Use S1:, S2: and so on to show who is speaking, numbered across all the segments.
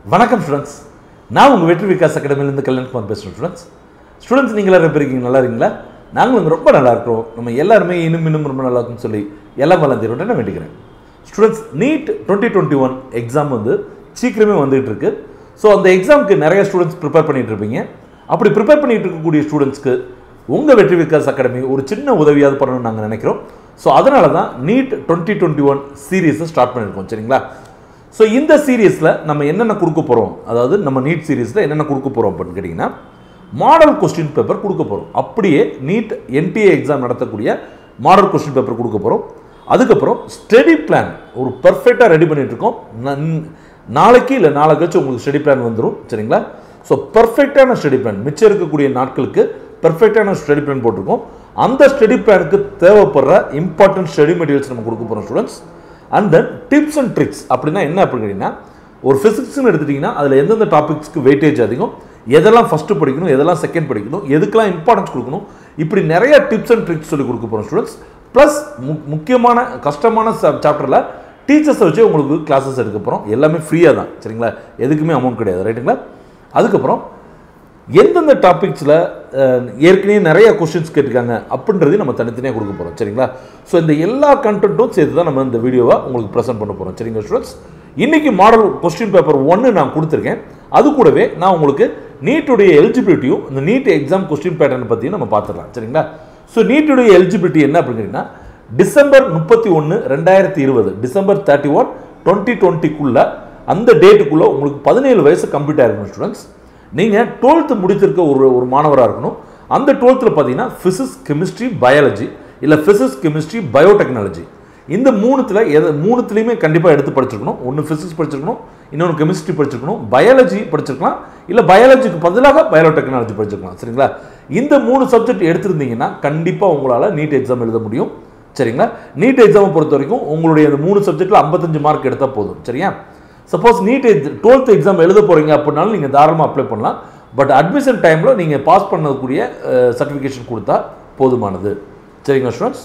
S1: வணக்கம் ஸ்டூடெண்ட்ஸ் நான் உங்கள் வெற்றி விகாஸ் அகாடமிலேருந்து கல்யாண்குமார் பேசுகிறேன் ஸ்டூடெண்ட்ஸ் ஸ்டூடெண்ட்ஸ் நீங்கள் எல்லாரும் எப்படி இருக்கீங்க நல்லா இருக்கீங்களா நாங்களும் இங்க ரொம்ப நல்லா இருக்கிறோம் நம்ம எல்லாருமே இன்னும் இன்னும் ரொம்ப நல்லா இருக்கும்னு சொல்லி எல்லாம் வளர்ந்துருவோம் நான் வேண்டிக்கிறேன் students NEET twenty twenty one exam வந்து சீக்கிரமே வந்துகிட்டு இருக்கு ஸோ அந்த எக்ஸாமுக்கு நிறைய ஸ்டூடெண்ட்ஸ் ப்ரிப்பேர் பண்ணிட்டு இருப்பீங்க அப்படி ப்ரிப்பேர் பண்ணிட்டு இருக்கக்கூடிய ஸ்டூடெண்ட்ஸ்க்கு உங்கள் வெற்றி விகாஸ் அகாடமி ஒரு சின்ன உதவியாவது பண்ணணும்னு நாங்கள் நினைக்கிறோம் ஸோ அதனால தான் நீட் டுவெண்ட்டி டுவெண்ட்டி ஒன் சீரீஸை ஸ்டார்ட் பண்ணியிருக்கோம் சரிங்களா ஸோ இந்த சீரீஸில் நம்ம என்னென்ன கொடுக்க போகிறோம் அதாவது நம்ம நீட் சீரீஸில் என்னென்ன கொடுக்க போகிறோம் அப்படின்னு கேட்டிங்கன்னா மாடல் கொஸ்டின் பேப்பர் கொடுக்க போகிறோம் அப்படியே நீட் என்டிஏ எக்ஸாம் நடத்தக்கூடிய மாடல் கொஸ்டின் பேப்பர் கொடுக்க போகிறோம் அதுக்கப்புறம் ஸ்டடி பிளான் ஒரு பர்ஃபெக்டாக ரெடி பண்ணிட்டு இருக்கோம் நன்- நாளைக்கு இல்லை நாளை கழிச்சு உங்களுக்கு ஸ்டடி பிளான் வந்துடும் சரிங்களா ஸோ பர்ஃபெக்டான ஸ்டடி பிளான் மிச்சம் இருக்கக்கூடிய நாட்களுக்கு பர்ஃபெக்டான ஸ்டடி பிளான் போட்டிருக்கோம் அந்த ஸ்டடி பிளானுக்கு தேவைப்படுற இம்பார்ட்டன்ட் ஸ்டடி மெட்டீரியல்ஸ் நம்ம கொடுக்க போகிறோம் students and then tips and tricks அப்படின்னா என்ன அப்படின்னு கேட்டிங்கன்னா ஒரு ஃபிசிக்ஸ்னு எடுத்துட்டிங்கன்னா அதில் எந்தெந்த டாபிக்ஸ்க்கு வெயிட்டேஜ் அதிகம் எதெல்லாம் ஃபஸ்ட்டு படிக்கணும் எதெல்லாம் செகண்ட் படிக்கணும் எதுக்கெல்லாம் இம்பார்ட்டன்ஸ் கொடுக்கணும் இப்படி நிறைய டிப்ஸ் அண்ட் ட்ரிக்ஸ் சொல்லி கொடுக்க போகிறோம் ஸ்டூடெண்ட்ஸ் ப்ளஸ் முக்கியமான கஷ்டமான சாப்டரில் டீச்சர்ஸை வச்சு உங்களுக்கு கிளாஸஸ் எடுக்க போகிறோம் எல்லாமே ஃப்ரீயாக தான் சரிங்களா எதுக்குமே அமௌண்ட் கிடையாது ரைட்டுங்களா அதுக்கப்புறம் எந்தெந்த டாபிக்ஸில் ஏற்கனவே நிறைய கொஸ்டின்ஸ் கேட்டிருக்காங்க அப்படின்றதையும் நம்ம தனித்தனியாக கொடுக்க போகிறோம் சரிங்களா ஸோ இந்த எல்லா கண்டென்ட்டும் சேர்த்து தான் நம்ம இந்த வீடியோவை உங்களுக்கு ப்ரெசென்ட் பண்ண போகிறோம் சரிங்களா ஸ்டூடெண்ட்ஸ் இன்னைக்கு மாடல் கொஸ்டின் பேப்பர் ஒன்று நான் கொடுத்துருக்கேன் அது கூடவே நான் உங்களுக்கு நீட்டுடைய எலிஜிபிலிட்டியும் இந்த நீட் எக்ஸாம் கொஸ்டின் பேட்டர்ன் பற்றியும் நம்ம பார்த்துடலாம் சரிங்களா ஸோ நீட்டுடைய எலிஜிபிலிட்டி என்ன அப்படிங்கிறீங்கன்னா டிசம்பர் முப்பத்தி ஒன்று ரெண்டாயிரத்தி இருபது டிசம்பர் தேர்ட்டி ஒன் டுவெண்ட்டி டுவெண்ட்டிக்குள்ள அந்த டேட்டுக்குள்ளே உங்களுக்கு பதினேழு வயசு கம்ப்ளீட் ஆயிருக்கணும் ஸ்டூடெண்ட்ஸ் நீங்கள் டுவெல்த்து முடித்திருக்க ஒரு ஒரு மாணவராக இருக்கணும் அந்த டுவெல்த்தில் பார்த்தீங்கன்னா ஃபிசிக்ஸ் கெமிஸ்ட்ரி பயாலஜி இல்லை ஃபிசிக்ஸ் கெமிஸ்ட்ரி பயோடெக்னாலஜி இந்த மூணுத்தில் எது மூணுத்துலேயுமே கண்டிப்பாக எடுத்து படிச்சிருக்கணும் ஒன்று ஃபிசிக்ஸ் படிச்சிருக்கணும் இன்னொன்று கெமிஸ்ட்ரி படிச்சிருக்கணும் பயாலஜி படிச்சிருக்கலாம் இல்லை பயாலஜிக்கு பதிலாக பயோடெக்னாலஜி படிச்சிருக்கலாம் சரிங்களா இந்த மூணு சப்ஜெக்ட் எடுத்திருந்தீங்கன்னா கண்டிப்பாக உங்களால் நீட் எக்ஸாம் எழுத முடியும் சரிங்களா நீட் எக்ஸாமை பொறுத்த வரைக்கும் உங்களுடைய அந்த மூணு சப்ஜெக்ட்டில் ஐம்பத்தஞ்சு மார்க் எடுத்தால் போதும் சரியா சப்போஸ் நீட் டுவெல்த் எக்ஸாம் எழுத போகிறீங்க அப்படின்னாலும் நீங்கள் தாராளமாக அப்ளை பண்ணலாம் பட் அட்மிஷன் டைமில் நீங்கள் பாஸ் பண்ணக்கூடிய சர்டிஃபிகேஷன் கொடுத்தா போதுமானது சரிங்களா ஸ்டூடெண்ட்ஸ்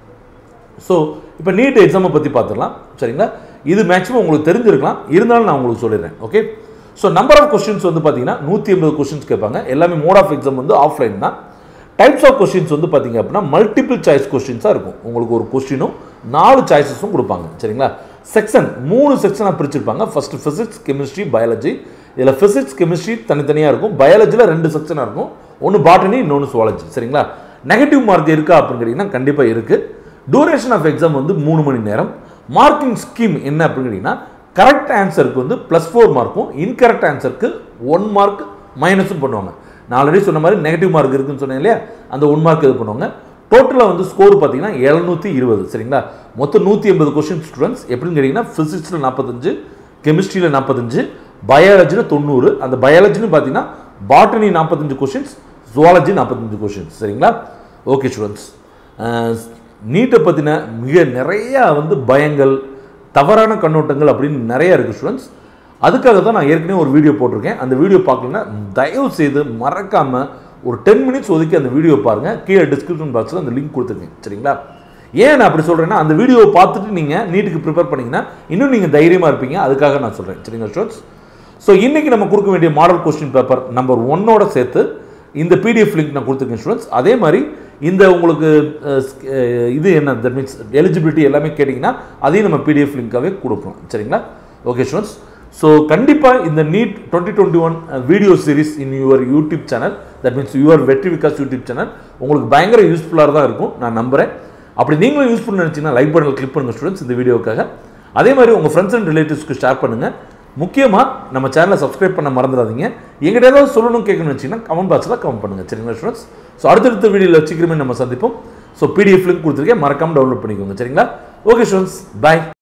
S1: ஸோ இப்போ நீட் எக்ஸாமை பற்றி பார்த்துடலாம் சரிங்களா இது மேக்ஸிமம் உங்களுக்கு தெரிஞ்சிருக்கலாம் இருந்தாலும் நான் உங்களுக்கு சொல்லிடுறேன் okay so number of questions வந்து பார்த்தீங்கன்னா நூற்றி எண்பது கொஸ்டின்ஸ் கேட்பாங்க எல்லாமே மோட் ஆஃப் எக்ஸாம் வந்து ஆஃப்லைன் தான் டைப்ஸ் ஆஃப் கொஸ்டின்ஸ் வந்து பார்த்தீங்க அப்படின்னா மல்டிபிள் சாய்ஸ் கொஸ்டின்ஸாக இருக்கும் உங்களுக்கு ஒரு கொஸ்டினும் நாலு சாய்ஸஸும் கொடுப்பாங்க சரிங்களா செக்ஷன் மூணு செக்ஷனாக பிரிச்சிருப்பாங்க ஃபர்ஸ்ட் ஃபிசிக்ஸ் கெமிஸ்ட்ரி பயாலஜி இதில் ஃபிசிக்ஸ் கெமிஸ்ட்ரி தனித்தனியாக இருக்கும் பயாலஜியில் ரெண்டு செக்ஷனாக இருக்கும் ஒன்று பாட்டனி இன்னொன்று சுவாலஜி சரிங்களா நெகட்டிவ் மார்க் இருக்கா அப்படின்னு கேட்டிங்கன்னா கண்டிப்பாக இருக்குது டூரேஷன் ஆஃப் எக்ஸாம் வந்து மூணு மணி நேரம் மார்க்கிங் ஸ்கீம் என்ன அப்படின்னு கேட்டிங்கன்னா கரெக்ட் ஆன்சருக்கு வந்து ப்ளஸ் ஃபோர் மார்க்கும் இன்கரெக்ட் ஆன்சருக்கு ஒன் மார்க் மைனஸும் பண்ணுவாங்க நான் ஆல்ரெடி சொன்ன மாதிரி நெகட்டிவ் மார்க் இருக்குன்னு சொன்னேன் இல்லையா அந்த ஒன் மார்க் இது பண்ணுவாங்க டோட்டலாக வந்து ஸ்கோர் பார்த்தீங்கன்னா எழுநூற்றி இருபது சரிங்களா மொத்தம் நூற்றி எண்பது கொஸ்டின் ஸ்டூடெண்ட்ஸ் எப்படின்னு கேட்டிங்கன்னா ஃபிசிக்ஸில் நாற்பத்தஞ்சு கெமிஸ்ட்ரியில் நாற்பத்தஞ்சு பயாலஜியில் தொண்ணூறு அந்த பயாலஜின்னு பார்த்தீங்கன்னா பாட்டனி நாற்பத்தஞ்சு கொஷின்ஸ் ஜுவாலஜி நாற்பத்தஞ்சு கொஷின்ஸ் சரிங்களா ஓகே ஸ்டூடெண்ட்ஸ் நீட்டை பற்றின மிக நிறையா வந்து பயங்கள் தவறான கண்ணோட்டங்கள் அப்படின்னு நிறைய இருக்குது ஸ்டூடெண்ட்ஸ் அதுக்காக தான் நான் ஏற்கனவே ஒரு வீடியோ போட்டிருக்கேன் அந்த வீடியோ பார்க்கலன்னா தயவு செய்து மறக்காமல் ஒரு டென் மினிட்ஸ் ஒதுக்கி அந்த வீடியோ பாருங்கள் கீழே டிஸ்கிரிப்ஷன் பாக்ஸில் அந்த லிங்க் கொடுத்துருக்கேன் சரிங்களா ஏன் நான் அப்படி சொல்கிறேன்னா அந்த வீடியோவை பார்த்துட்டு நீங்கள் நீட்டுக்கு ப்ரிப்பேர் பண்ணீங்கன்னா இன்னும் நீங்கள் தைரியமாக இருப்பீங்க அதுக்காக நான் சொல்கிறேன் சரிங்களா ஸ்டூடெண்ட்ஸ் ஸோ இன்றைக்கி நம்ம கொடுக்க வேண்டிய மாடல் கொஸ்டின் பேப்பர் நம்பர் ஒன்னோட சேர்த்து இந்த பிடிஎஃப் லிங்க் நான் கொடுத்துருக்கேன் ஸ்டூடெண்ட்ஸ் அதே மாதிரி இந்த உங்களுக்கு அஹ், sk- அஹ், இது என்ன தட் மீன்ஸ் எலிஜிபிலிட்டி எல்லாமே கேட்டிங்கன்னா அதையும் நம்ம பிடிஎஃப் லிங்காகவே கொடுப்போம் சரிங்களா ஓகே ஸ்டூடெண்ட்ஸ் ஸோ கண்டிப்பாக இந்த NEET twenty twenty one video series in your YouTube channel that means your Vetri Vikas YouTube channel உங்களுக்கு பயங்கர யூஸ்ஃபுல்லாக தான் இருக்கும் நான் நம்புகிறேன் அப்படி நீங்களும் யூஸ் பண்ண நினச்சிங்கன்னா லைக் பட்டனில் கிளிக் பண்ணுங்கள் ஸ்டூடெண்ட்ஸ் இந்த வீடியோக்காக அதே மாதிரி உங்கள் ஃப்ரெண்ட்ஸ் அண்ட் ரிலேட்டிவ்ஸ்க்கு ஷேர் பண்ணுங்கள் முக்கியமாக நம்ம சேனலை சப்ஸ்கிரைப் பண்ண மறந்துடாதீங்க எங்கிட்ட ஏதாவது சொல்லணும் கேட்கணும்னு வச்சிங்கன்னா கமெண்ட் பாக்ஸில் கமெண்ட் பண்ணுங்கள் சரிங்களா ஸ்டூடெண்ட்ஸ் ஸோ அடுத்தடுத்த வீடியோவில் வச்சுக்கிறமே நம்ம சந்திப்போம் ஸோ பிடிஎஃப் லிங்க் கொடுத்துருக்கேன் மறக்காமல் டவுன்லோட் பண்ணிக்கோங்க சரிங்களா ஓகே ஸ்டூடெண்ட்ஸ் பை